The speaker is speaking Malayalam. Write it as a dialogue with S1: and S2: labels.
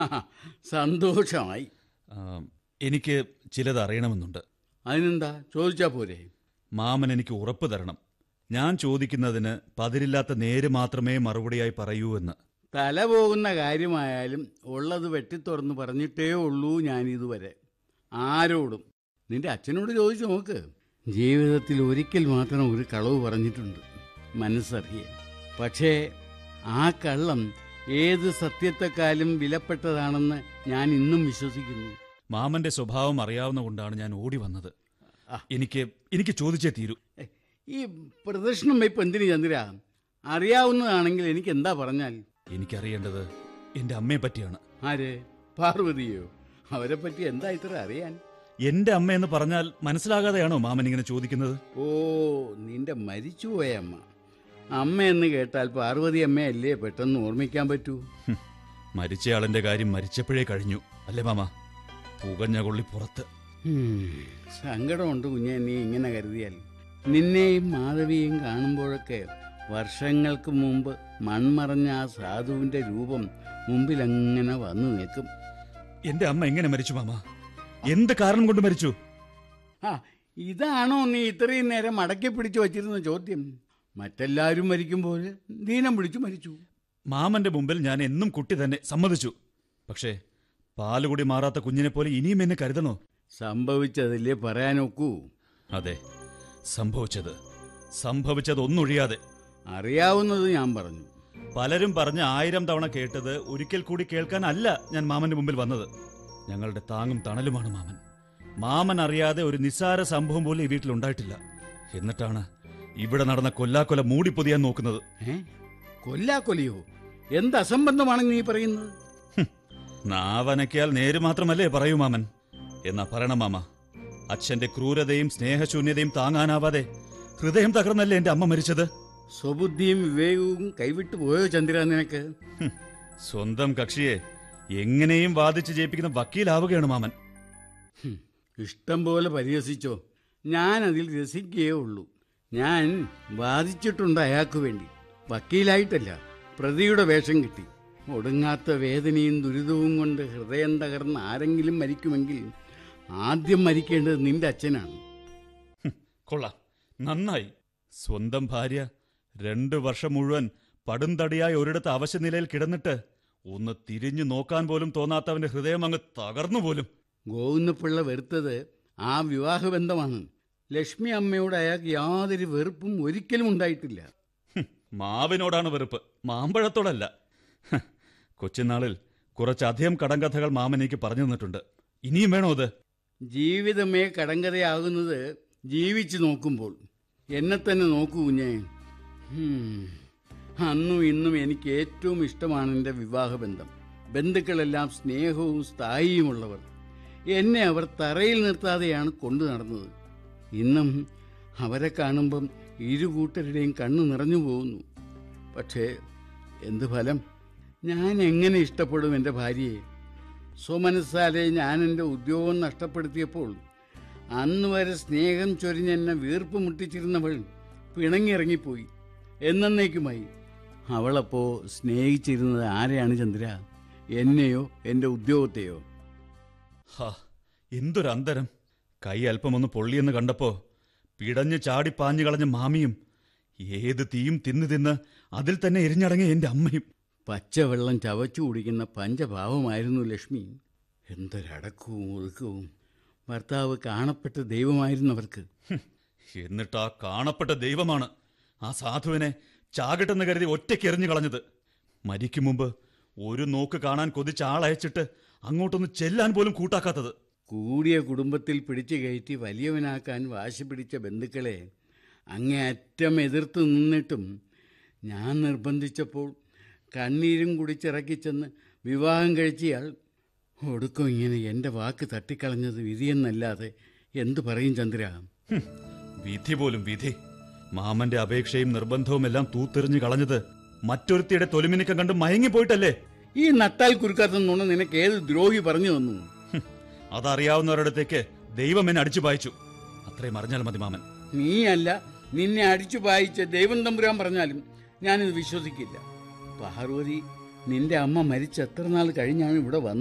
S1: സന്തോഷമായി
S2: ആ, എനിക്ക് ചിലത് അറിയണമെന്നുണ്ട്
S1: അതിനെന്താ ചോദിച്ചാ പോരെ
S2: മാമൻ എനിക്ക് ഉറപ്പ് തരണം ഞാൻ ചോദിക്കുന്നതിന് പതിരില്ലാത്ത നേര് മാത്രമേ മറുപടിയായി പറയൂ എന്ന്
S1: തല പോകുന്ന കാര്യമായാലും ഉള്ളത് വെട്ടിത്തുറന്ന് പറഞ്ഞിട്ടേ ഉള്ളൂ ഞാനിതുവരെ ആരോടും നിന്റെ അച്ഛനോട് ചോദിച്ചു നോക്ക് ജീവിതത്തിൽ ഒരിക്കൽ മാത്രം ഒരു കളവ് പറഞ്ഞിട്ടുണ്ട് മനസ്സറിയാൻ പക്ഷേ ആ കള്ളം ഏത് സത്യത്തെക്കാളും വിലപ്പെട്ടതാണെന്ന് ഞാൻ ഇന്നും വിശ്വസിക്കുന്നു
S2: മാമന്റെ സ്വഭാവം അറിയാവുന്ന കൊണ്ടാണ് ഞാൻ ഓടി വന്നത് എനിക്ക് എനിക്ക് ചോദിച്ചേ തീരൂ
S1: ഏ, ഈ പ്രദർശനം വയ്പ് എന്തിനു ചന്ദ്ര അറിയാവുന്നതാണെങ്കിൽ എനിക്ക് എന്താ പറഞ്ഞാൽ
S2: എനിക്കറിയേണ്ടത് എന്റെ അമ്മയെ പറ്റിയാണ്
S1: ആര് പാർവതിയോ അവരെ പറ്റി എന്താ ഇത്ര അറിയാൻ
S2: എന്റെ അമ്മ എന്ന് പറഞ്ഞാൽ മനസ്സിലാകാതെയാണോ മാമൻ ഇങ്ങനെ ചോദിക്കുന്നത്
S1: ഓ നിന്റെ മരിച്ചുപോയ അമ്മ അമ്മ എന്ന് കേട്ടാൽ പാർവതി അമ്മയല്ലേ പെട്ടെന്ന് ഓർമ്മിക്കാൻ പറ്റൂ
S2: ഹും, മരിച്ചയാളിന്റെ കാര്യം മരിച്ചപ്പോഴേ കഴിഞ്ഞു അല്ലേ മാമ പുകഞ്ഞ കൊള്ളി പുറത്ത്
S1: ഹും, സങ്കടമുണ്ട് കുഞ്ഞെ നീ ഇങ്ങനെ കരുതിയാൽ നിന്നെയും മാധവിയെയും കാണുമ്പോഴൊക്കെ വർഷങ്ങൾക്ക് മുമ്പ് മൺമറഞ്ഞ ആ സാധുവിന്റെ രൂപം മുമ്പിൽ അങ്ങനെ വന്നു നിൽക്കും
S2: എന്റെ അമ്മ എങ്ങനെ മരിച്ചു മാമ എന്ത് കാരണം കൊണ്ട് മരിച്ചു
S1: ആ ഇതാണോ നീ ഇത്രയും നേരം അടക്കി പിടിച്ചു വച്ചിരുന്ന ചോദ്യം മറ്റെല്ലാവരും മരിക്കുമ്പോൾ ദീനം പിടിച്ചു മരിച്ചു
S2: മാമന്റെ മുമ്പിൽ ഞാൻ എന്നും കുട്ടി തന്നെ സമ്മതിച്ചു പക്ഷേ പാലുകൂടി മാറാത്ത കുഞ്ഞിനെ പോലെ ഇനിയും എന്നെ കരുതണോ
S1: സംഭവിച്ചതല്ലേ പറയാനൊക്കൂ
S2: അതെ സംഭവിച്ചത് സംഭവിച്ചത് ഒന്നൊഴിയാതെ
S1: അറിയാവുന്നത് ഞാൻ പറഞ്ഞു
S2: പലരും പറഞ്ഞ ആയിരം തവണ കേട്ടത് ഒരിക്കൽ കൂടി കേൾക്കാനല്ല ഞാൻ മാമന്റെ മുമ്പിൽ വന്നത് ഞങ്ങളുടെ താങ്ങും തണലുമാണ് മാമൻ മാമൻ അറിയാതെ ഒരു നിസ്സാര സംഭവം പോലും ഈ വീട്ടിലുണ്ടായിട്ടില്ല എന്നിട്ടാണ് ഇവിടെ നടന്ന കൊല്ലാക്കൊല മൂടിപ്പൊതിയാൻ നോക്കുന്നത്
S1: ഏ കൊല്ലാക്കൊലിയോ എന്ത് അസംബന്ധമാണ് നീ പറയുന്നത്
S2: ഹും, നാവനക്കിയാൽ നേര് മാത്രമല്ലേ പറയൂ മാമൻ എന്നാ പറയണം മാമ അച്ഛന്റെ ക്രൂരതയും സ്നേഹശൂന്യതയും താങ്ങാനാവാതെ ഹൃദയം തകർന്നല്ലേ എന്റെ അമ്മ മരിച്ചത്
S1: സ്വബുദ്ധിയും വിവേകവും കൈവിട്ടു പോയോ ചന്ദ്ര നിനക്ക്
S2: ഹും, സ്വന്തം കക്ഷിയെ എങ്ങനെയും വാദിച്ച് ജയിപ്പിക്കുന്ന വക്കീലാവുകയാണ് മാമൻ
S1: ഹും, ഇഷ്ടം പോലെ പരിഹസിച്ചോ ഞാൻ അതിൽ രസിക്കുകയേ ഉള്ളൂ ഞാൻ വാദിച്ചിട്ടുണ്ട് അയാൾക്ക് വേണ്ടി വക്കീലായിട്ടല്ല പ്രതിയുടെ വേഷം കിട്ടി ഒടുങ്ങാത്ത വേദനയും ദുരിതവും കൊണ്ട് ഹൃദയം തകർന്ന് ആരെങ്കിലും മരിക്കുമെങ്കിൽ ആദ്യം മരിക്കേണ്ടത് നിന്റെ അച്ഛനാണ്
S2: ഹും, കൊള്ളാം നന്നായി സ്വന്തം ഭാര്യ രണ്ടു വർഷം മുഴുവൻ പടുംതടിയായി ഒരിടത്ത് അവശനിലയിൽ കിടന്നിട്ട് ഒന്ന് തിരിഞ്ഞു നോക്കാൻ പോലും തോന്നാത്തവന്റെ ഹൃദയം അങ്ങ് തകർന്നു പോലും
S1: ഗോവിന്ദപിള്ള വെറുത്തത് ആ വിവാഹബന്ധമാണ് ലക്ഷ്മി അമ്മയോട് അയാൾക്ക് യാതൊരു വെറുപ്പും ഒരിക്കലും ഉണ്ടായിട്ടില്ല
S2: ഹും, മാവിനോടാണ് വെറുപ്പ് മാമ്പഴത്തോടല്ല ഹ്, കൊച്ചുനാളിൽ കുറച്ചധികം കടങ്കഥകൾ മാമൻ എനിക്ക് പറഞ്ഞു തന്നിട്ടുണ്ട് ഇനിയും വേണോ അത്
S1: ജീവിതമേ കടങ്കഥയാകുന്നത് ജീവിച്ചു നോക്കുമ്പോൾ എന്നെ തന്നെ നോക്കൂ കുഞ്ഞേ ഹും. അന്നും ഇന്നും എനിക്ക് ഏറ്റവും ഇഷ്ടമാണ് എൻ്റെ വിവാഹബന്ധം ബന്ധുക്കളെല്ലാം സ്നേഹവും സ്ഥായിയുമുള്ളവർ എന്നെ അവർ തറയിൽ നിർത്താതെയാണ് കൊണ്ടു നടന്നത് ഇന്നും അവരെ കാണുമ്പം ഇരു കൂട്ടരുടെയും കണ്ണു നിറഞ്ഞു പോകുന്നു പക്ഷേ എന്ത് ഫലം ഞാൻ എങ്ങനെ ഇഷ്ടപ്പെടും എൻ്റെ ഭാര്യയെ സ്വമനസ്സാലെ ഞാൻ എൻ്റെ ഉദ്യോഗം നഷ്ടപ്പെടുത്തിയപ്പോൾ അന്ന് വരെ സ്നേഹം ചൊരിഞ്ഞെന്നെ വീർപ്പ് മുട്ടിച്ചിരുന്നവൾ പിണങ്ങിയിറങ്ങിപ്പോയി എന്നേക്കുമായി അവളപ്പോ സ്നേഹിച്ചിരുന്നത് ആരെയാണ് ചന്ദ്ര എന്നെയോ എൻ്റെ ഉദ്യോഗത്തെയോ
S2: ഹാ എന്തൊരു അന്തരം കൈ അല്പമൊന്ന് പൊള്ളിയെന്ന് കണ്ടപ്പോ പിടഞ്ഞ് ചാടി പാഞ്ഞു കളഞ്ഞ മാമിയും ഏത് തീയും തിന്ന് തിന്ന് അതിൽ തന്നെ എരിഞ്ഞടങ്ങിയ എന്റെ അമ്മയും
S1: പച്ചവെള്ളം ചവച്ചു കുടിക്കുന്ന പഞ്ചഭാവമായിരുന്നു ലക്ഷ്മി എന്തൊരടക്കവും ഒതുക്കവും ഭർത്താവ് കാണപ്പെട്ട ദൈവമായിരുന്നു അവർക്ക്
S2: ഹും, എന്നിട്ട് ആ കാണപ്പെട്ട ദൈവമാണ് ആ സാധുവിനെ ചാകട്ടെന്ന് കരുതി ഒറ്റയ്ക്ക് എറിഞ്ഞു കളഞ്ഞത് മരിക്കും മുമ്പ് ഒരു നോക്ക് കാണാൻ കൊതിച്ച ആളയച്ചിട്ട് അങ്ങോട്ടൊന്ന് ചെല്ലാൻ പോലും കൂട്ടാക്കാത്തത്
S1: കൂടിയ കുടുംബത്തിൽ പിടിച്ചു കയറ്റി വലിയവനാക്കാൻ വാശി പിടിച്ച ബന്ധുക്കളെ അങ്ങേയറ്റം എതിർത്ത് നിന്നിട്ടും ഞാൻ നിർബന്ധിച്ചപ്പോൾ കണ്ണീരും കുടിച്ചിറക്കി ചെന്ന് വിവാഹം കഴിച്ചയാൾ ഒടുക്കം ഇങ്ങനെ എൻ്റെ വാക്ക് തട്ടിക്കളഞ്ഞത് വിധിയെന്നല്ലാതെ എന്തു പറയും ചന്ദ്ര
S2: ഹും, വിധി പോലും വിധി മാമന്റെ അപേക്ഷയും നിർബന്ധവും എല്ലാം തൂത്തെറിഞ്ഞു കളഞ്ഞത് മറ്റൊരുത്തിയുടെ തൊലിമിനുക്കം കണ്ട് മയങ്ങിപ്പോയിട്ടല്ലേ
S1: ഈ നട്ടാൽ കുരുക്കാത്ത നുണ നിനക്ക് ഏത് ദ്രോഹി പറഞ്ഞു തന്നു
S2: ഹും, അതറിയാവുന്നവരിടത്തേക്ക് ദൈവം എന്നെ അടിച്ചു പായിച്ചു അത്രയും അറിഞ്ഞാൽ മതി മാമൻ
S1: നീയല്ല നിന്നെ അടിച്ചു പായിച്ച ദൈവം തമ്പുരാൻ പറഞ്ഞാലും ഞാനിത് വിശ്വസിക്കില്ല പാർവതി നിന്റെ അമ്മ മരിച്ച് എത്ര നാൾ കഴിഞ്ഞാണ് ഇവിടെ വന്നത്